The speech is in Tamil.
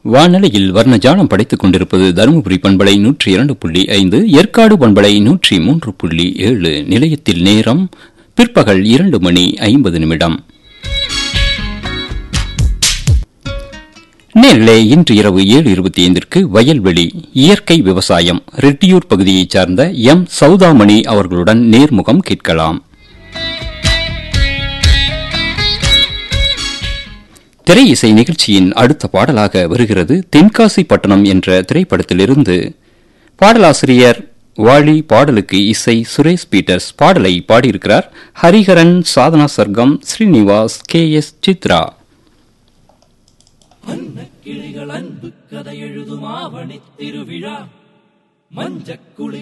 வானலையில் வர்ணஜாலம் படைத்துக் கொண்டிருப்பது தருமபுரி பண்பலை நூற்றி இரண்டு புள்ளி ஐந்து ஏற்காடு பண்பலை நூற்றி மூன்று புள்ளி ஏழு நிலையத்தில் நேரம் பிற்பகல் இரண்டு மணி ஐம்பது நிமிடம் நேரிலே இன்று இரவு ஏழு இருபத்தி ஐந்திற்கு வயல்வெளி இயற்கை விவசாயம் ரெட்டியூர் பகுதியைச் சார்ந்த எம் சௌதாமணி அவர்களுடன் நேர்முகம் கேட்கலாம் திரை இசை நிகழ்ச்சியின் அடுத்த பாடலாக வருகிறது தென்காசி பட்டணம் என்ற திரைப்படத்திலிருந்து பாடலாசிரியர் வாலி பாடலுக்கு இசை சுரேஷ் பீட்டர்ஸ் பாடலை பாடியிருக்கிறார் ஹரிஹரன் சாதனா சர்க்கம் ஸ்ரீனிவாஸ் கே எஸ் சித்ரா கிளிகள் அன்பு கதை எழுதும் ஆவணி திருவிழா மஞ்சக்குளி